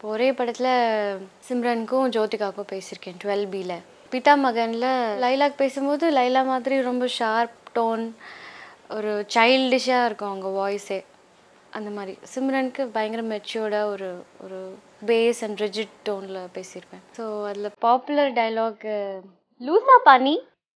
இப்போ ஒரே படத்தில் சிம்ரனுக்கும் ஜோதிகாவுக்கும் பேசியிருக்கேன் டுவெல் பியில் பிதா மகனில் லைலாக் பேசும்போது லைலா மாதிரி ரொம்ப ஷார்ப் டோன் ஒரு சைல்டிஷாக இருக்கும் அவங்க வாய்ஸே அந்த மாதிரி சிம்ரனுக்கு பயங்கர மெச்சூர்டாக ஒரு ஒரு பேஸ் அண்ட் ரிஜிட் டோனில் பேசியிருப்பேன் ஸோ அதில் பாப்புலர் டைலாக் லூசா பானி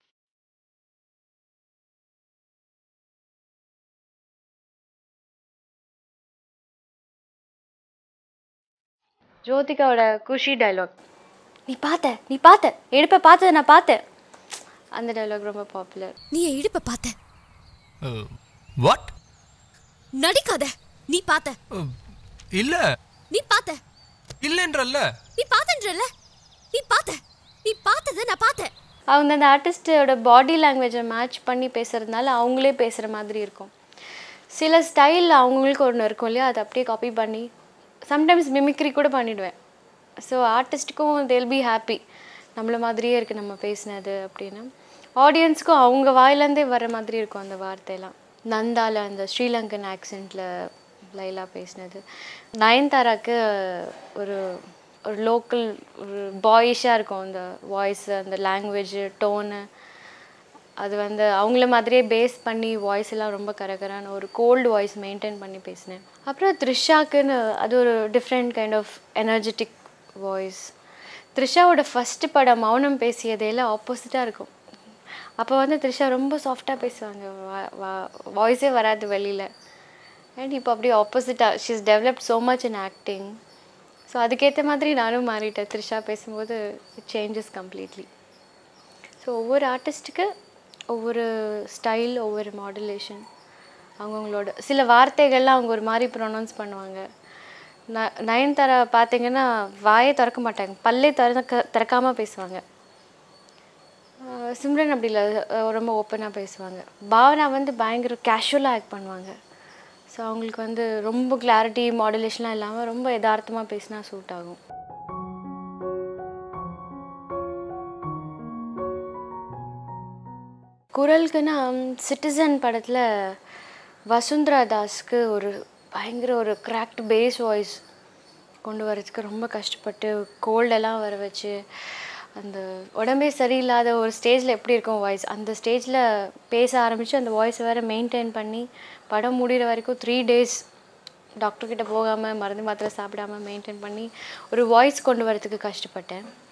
ஜோதிகாவோட குஷி டைலாக் நீ பார்த்த நீ பார்த்த எடுப்ப பார்த்ததை நான் பார்த்தேன் அந்த டைலாக் ரொம்ப பாப்புலர் நீ என் இடுப்ப பார்த்த வாட் நடிக்காத நீ பார்த்த இல்ல நீ பார்த்த இல்லன்றல்ல நீ பார்த்தன்றல நீ பார்த்த நீ பார்த்தத நான் பார்த்தேன் அவங்க அந்த ஆர்டிஸ்டோட பாடி லாங்குவேஜை மேட்ச் பண்ணி பேசுகிறதுனால அவங்களே பேசுகிற மாதிரி இருக்கும் சில ஸ்டைல் அவங்களுக்கு ஒன்று இருக்கும் இல்லையா அதை அப்படியே காப்பி பண்ணி சம்டைம்ஸ் மிமிக்ரி கூட பண்ணிடுவேன் ஸோ ஆர்டிஸ்ட்டுக்கும் தேல் பி ஹாப்பி நம்மள மாதிரியே இருக்குது நம்ம பேசினது அப்படின்னு ஆடியன்ஸ்க்கும் அவங்க வாயிலேருந்தே வர மாதிரி இருக்கும் அந்த வார்த்தையெல்லாம் நந்தால அந்த ஸ்ரீலங்கன் ஆக்சென்ட்டில் லைலா பேசினது நயன்தாராக்கு ஒரு ஒரு லோக்கல் ஒரு பாயிஷாக இருக்கும் அந்த வாய்ஸ் அந்த லாங்குவேஜ் டோனு அது வந்து அவங்கள மாதிரியே பேஸ் பண்ணி வாய்ஸ் எல்லாம் ரொம்ப கரகரான ஒரு கோல்டு வாய்ஸ் மெயின்டைன் பண்ணி பேசினேன் அப்புறம் த்ரிஷாக்குன்னு அது ஒரு different kind of energetic voice த்ரிஷாவோட ஃபஸ்ட்டு படம் மௌனம் பேசியதேல ஆப்போசிட்டாக இருக்கும் அப்போ வந்து த்ரிஷா ரொம்ப சாஃப்டாக பேசுவாங்க வாய்ஸே வராது வெளியில் அண்ட் இப்போ அப்படியே ஆப்போசிட்டாக she's developed so much in acting so அதுக்கேற்ற மாதிரி நானும் மாறிட்டேன் த்ரிஷா பேசும்போது இட் சேஞ்சஸ் கம்ப்ளீட்லி ஸோ ஒவ்வொரு ஆர்டிஸ்ட்டுக்கு ஒவ்வொரு ஸ்டைல் ஒவ்வொரு மாடுலேஷன் அவங்கவுங்களோட சில வார்த்தைகள்லாம் அவங்க ஒரு மாதிரி ப்ரொனவுன்ஸ் பண்ணுவாங்க ந நயன்தாரா பார்த்தீங்கன்னா வாயே திறக்க மாட்டாங்க பல்லே திறக்க திறக்காமல் பேசுவாங்க ஆஹ் சிம்ரன் அப்படி இல்லை அஹ் ரொம்ப ஓப்பனாக பேசுவாங்க பாவனா வந்து பயங்கர கேஷுவலாக ஆக்ட் பண்ணுவாங்க ஸோ அவங்களுக்கு வந்து ரொம்ப கிளாரிட்டி மாடுலேஷன்லாம் இல்லாமல் ரொம்ப யதார்த்தமாக பேசினா சூட் ஆகும் குரலுக்குன்னா சிட்டிசன் படத்தில் வசுந்தரா தாஸ்க்கு ஒரு பயங்கர ஒரு கிராக்ட் பேஸ் வாய்ஸ் கொண்டு வரதுக்கு ரொம்ப கஷ்டப்பட்டு கோல்டெல்லாம் வர வச்சு அந்த உடம்பே சரியில்லாத ஒரு ஸ்டேஜில் எப்படி இருக்கும் வாய்ஸ் அந்த ஸ்டேஜில் பேச ஆரம்பித்து அந்த வாய்ஸை வேறு மெயின்டைன் பண்ணி படம் முடிகிற வரைக்கும் த்ரீ டேஸ் டாக்டர்கிட்ட போகாமல் மருந்து மாத்திரை சாப்பிடாம மெயின்டைன் பண்ணி ஒரு வாய்ஸ் கொண்டு வரதுக்கு கஷ்டப்பட்டேன்